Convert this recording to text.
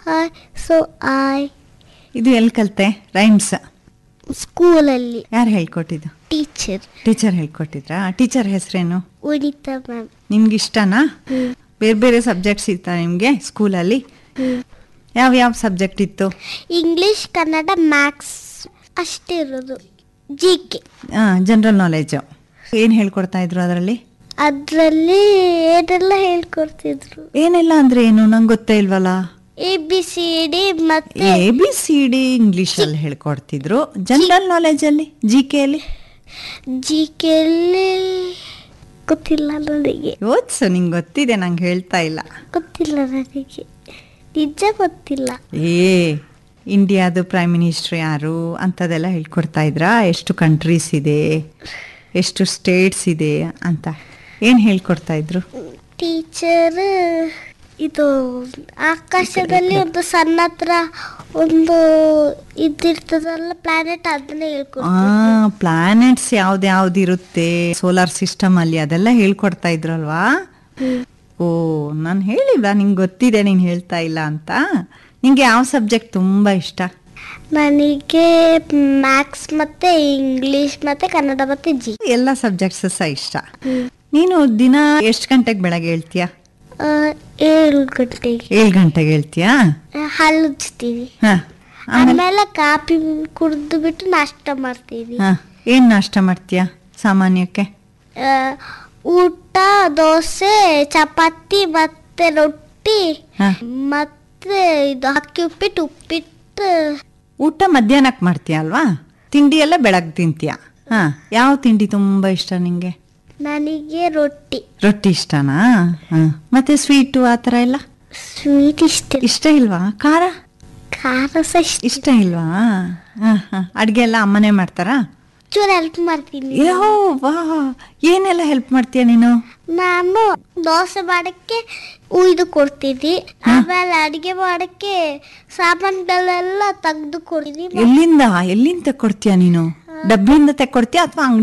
I so I ಇದು ಎಲ್ಲಿ ಕಲಿತೆ ರೈಮ್ಸ್ ಸ್ಕೂಲಲ್ಲಿ ಯಾರು ಹೇಳ್ಕೊಟ್ಟಿದ್ದು ಟೀಚರ್ ಟೀಚರ್ ಹೇಳ್ಕೊಟ್ಟಿದ್ರಾ ಟೀಚರ್ ಹೆಸರೇನು ವನಿತಾ ಮ್ಯಾಮ್ ನಿಮ್ಗೆ ಇಷ್ಟನಾ ಬೇರೆ ಬೇರೆ ಸಬ್ಜೆಕ್ಟ್ಸ್ ಇತ್ತಾ ನಿಮಗೆ ಸ್ಕೂಲಲ್ಲಿ ಯಾವ ಯಾವ ಸಬ್ಜೆಕ್ಟ್ ಇತ್ತು ಇಂಗ್ಲಿಷ್ ಕನ್ನಡ ಮ್ಯಾಥ್ಸ್ ಅಷ್ಟೇ ಇರೋದು ಜಿ ಕೆ ಜನರಲ್ ನಾಲೆಜು ಏನು ಹೇಳ್ಕೊಡ್ತಾ ಇದ್ರು ಅದರಲ್ಲಿ ಅದರಲ್ಲಿ ಏನೆಲ್ಲ ಹೇಳ್ಕೊಡ್ತಿದ್ರು ಏನೆಲ್ಲ ಅಂದ್ರೆ ಏನು ನಂಗೆ ಗೊತ್ತೇ ಇಲ್ವಲ್ಲ ಎ ಬಿ ಸಿ ಡಿ ಮತ್ತೆ ಎ ಬಿ ಸಿ ಡಿ ಇಂಗ್ಲೀಷಲ್ಲಿ ಹೇಳ್ಕೊಡ್ತಿದ್ರು ಜನರಲ್ ನಾಲೆಜಲ್ಲಿ ಜಿ ಕೆಯಲ್ಲಿ ಜಿ ಕೆಲ್ಲಿ ಗೊತ್ತಿಲ್ಲ ನನಗೆ ಓದ್ಸು ನಿಂಗೆ ಗೊತ್ತಿದೆ ನಂಗೆ ಹೇಳ್ತಾ ಇಲ್ಲ ಗೊತ್ತಿಲ್ಲ ನನಗೆ ನಿಜ ಗೊತ್ತಿಲ್ಲ ಏ ಇಂಡಿಯಾದು ಪ್ರೈಮ್ ಮಿನಿಸ್ಟರ್ ಯಾರು ಅಂಥದ್ದೆಲ್ಲ ಹೇಳ್ಕೊಡ್ತಾ ಇದ್ರಾ ಎಷ್ಟು ಕಂಟ್ರೀಸ್ ಇದೆ ಎಷ್ಟು ಸ್ಟೇಟ್ಸ್ ಇದೆ ಅಂತ ಏನು ಹೇಳ್ಕೊಡ್ತಾ ಇದ್ರು ಟೀಚರ್ ಇದು ಆಕಾಶದಲ್ಲಿ ಒಂದು ಸಣ್ಣ ಹತ್ರ ಒಂದು ಇದಿರ್ತದಲ್ಲ ಪ್ಲಾನೆಟ್ ಅದನ್ನೇ ಹೇಳ್ಕೊಡ್ತಾರೆ ಆ ಪ್ಲಾನೆಟ್ಸ್ ಯಾವ್ದು ಯಾವ್ದು ಇರುತ್ತೆ ಸೋಲಾರ್ ಸಿಸ್ಟಮ್ ಅಲ್ಲಿ ಅದೆಲ್ಲ ಹೇಳ್ಕೊಡ್ತಾ ಇದ್ರಲ್ವಾ ಓ ನಾನು ಹೇಳಿಲ್ಲ ನಿಂಗೆ ಗೊತ್ತಿದೆ ನೀನು ಹೇಳ್ತಾ ಇಲ್ಲ ಅಂತ ನಿಂಗೆ ಯಾವ ಸಬ್ಜೆಕ್ಟ್ ತುಂಬ ಇಷ್ಟ ನನಗೆ ಮ್ಯಾಥ್ಸ್ ಮತ್ತೆ ಇಂಗ್ಲಿಷ್ ಮತ್ತೆ ಕನ್ನಡ ಮತ್ತೆ ಜಿ ಎಲ್ಲ ಸಬ್ಜೆಕ್ಟ್ಸ್ ಸಹ ಇಷ್ಟ ನೀನು ದಿನ ಎಷ್ಟು ಗಂಟೆಗೆ ಬೆಳಗ್ಗೆ ಹೇಳ್ತೀಯ ಏಳು ಗಂಟೆಗೆ ಏಳು ಗಂಟೆಗೆ ಹೇಳ್ತೀಯಾ ಹಲ್ಲು ಉಜ್ತೀವಿ ಹಾಂ ಆಮೇಲೆ ಆಮೇಲೆ ಕಾಫಿ ಕುಡಿದು ಬಿಟ್ಟು ನಾಷ್ಟ ಮಾಡ್ತೀವಿ ಹಾಂ ಏನು ನಾಷ್ಟ ಮಾಡ್ತೀಯಾ ಸಾಮಾನ್ಯಕ್ಕೆ ಆ, ಊಟ ದೋಸೆ ಚಪಾತಿ ಮತ್ತೆ ರೊಟ್ಟಿ ಹಾ. ಮತ್ತೆ ಇದು ಅಕ್ಕಿ ಉಪ್ಪಿಟ್ಟು ಉಪ್ಪಿಟ್ಟು ಊಟ ಮಧ್ಯಾಹ್ನಕ್ಕೆ ಮಾಡ್ತೀಯ ಅಲ್ವಾ ತಿಂಡಿ ಎಲ್ಲ ಬೆಳಗ್ಗೆ ತಿಂತೀಯ ಹಾಂ ಯಾವ ತಿಂಡಿ ತುಂಬ ಇಷ್ಟ ನಿಂಗೆ ನನಗೆ ರೊಟ್ಟಿ ರೊಟ್ಟಿ ಇಷ್ಟನಾ ಹಾಂ ಮತ್ತೆ ಸ್ವೀಟು ಆ ಥರ ಎಲ್ಲ ಸ್ವೀಟ್ ಇಷ್ಟ ಇಷ್ಟ ಇಲ್ವಾ ಖಾರ ಖಾರ ಸಹ ಇಷ್ಟ ಇಷ್ಟ ಇಲ್ವಾ ಹಾಂ ಹಾಂ ಅಡುಗೆ ಎಲ್ಲ ಅಮ್ಮನೇ ಮಾಡ್ತಾರಾ ಚೂರು ಹೆಲ್ಪ್ ಮಾಡ್ತೀನಿ ಯೋ ವಾ ಏನೆಲ್ಲ ಹೆಲ್ಪ್ ಮಾಡ್ತೀಯ ನೀನು ನಾನು ದೋಸೆ ಮಾಡಕ್ಕೆ ಉಯ್ದು ಕೊಡ್ತೀನಿ ಆಮೇಲೆ ಅಡಿಗೆ ಮಾಡಕ್ಕೆ ಸಾಮಾನುಗಳೆಲ್ಲ ತೆಗೆದು ಕೊಡ್ತೀನಿ ಎಲ್ಲಿಂದ ಎಲ್ಲಿಂದ ತೆಕ್ಕೊಡ್ತೀಯ ನೀನು ಡಬ್ಬಿಯಿಂದ ತೆಕ್ಕೊಡ್ತೀಯ ಅಥವಾ